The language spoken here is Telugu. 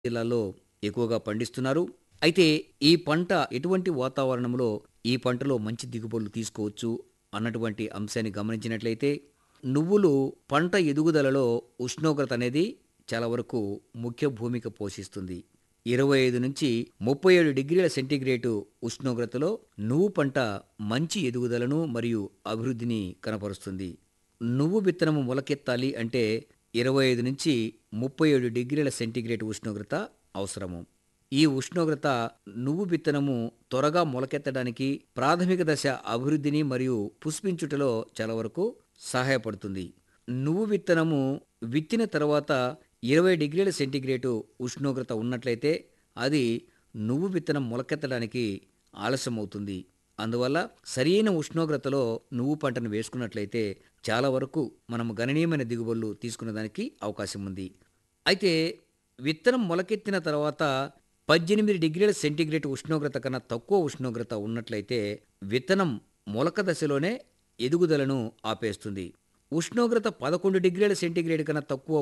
జిల్లాల్లో ఎక్కువగా పండిస్తున్నారు అయితే ఈ పంట ఎటువంటి వాతావరణంలో ఈ పంటలో మంచి దిగుబడులు తీసుకోవచ్చు అన్నటువంటి అంశాన్ని గమనించినట్లయితే నువ్వులు పంట ఎదుగుదలలో ఉష్ణోగ్రత అనేది చాలా వరకు ముఖ్య భూమిక పోషిస్తుంది ఇరవై ఐదు నుంచి ముప్పై ఏడు డిగ్రీల సెంటీగ్రేడు ఉష్ణోగ్రతలో నువ్వు పంట మంచి ఎదుగుదలను మరియు అభివృద్ధిని కనపరుస్తుంది నువ్వు విత్తనము మొలకెత్తాలి అంటే ఇరవై ఐదు నుంచి ముప్పై ఏడు డిగ్రీల సెంటీగ్రేడ్ ఉష్ణోగ్రత అవసరము ఈ ఉష్ణోగ్రత నువ్వు విత్తనము త్వరగా మొలకెత్తడానికి ప్రాథమిక దశ అభివృద్ధిని మరియు పుష్పించుటలో చాలా వరకు సహాయపడుతుంది నువ్వు విత్తనము విత్తిన తర్వాత ఇరవై డిగ్రీల సెంటీగ్రేడు ఉష్ణోగ్రత ఉన్నట్లయితే అది నువ్వు విత్తనం మొలకెత్తడానికి ఆలస్యమవుతుంది అందువల్ల సరియైన ఉష్ణోగ్రతలో నువ్వు పంటను వేసుకున్నట్లయితే చాలా వరకు మనం గణనీయమైన దిగుబడులు తీసుకునేదానికి అవకాశం ఉంది అయితే విత్తనం మొలకెత్తిన తర్వాత పద్దెనిమిది డిగ్రీల సెంటీగ్రేడ్ ఉష్ణోగ్రత కన్నా తక్కువ ఉష్ణోగ్రత ఉన్నట్లయితే విత్తనం మొలక దశలోనే ఎదుగుదలను ఆపేస్తుంది ఉష్ణోగ్రత పదకొండు డిగ్రీల సెంటీగ్రేడ్ కన్నా తక్కువ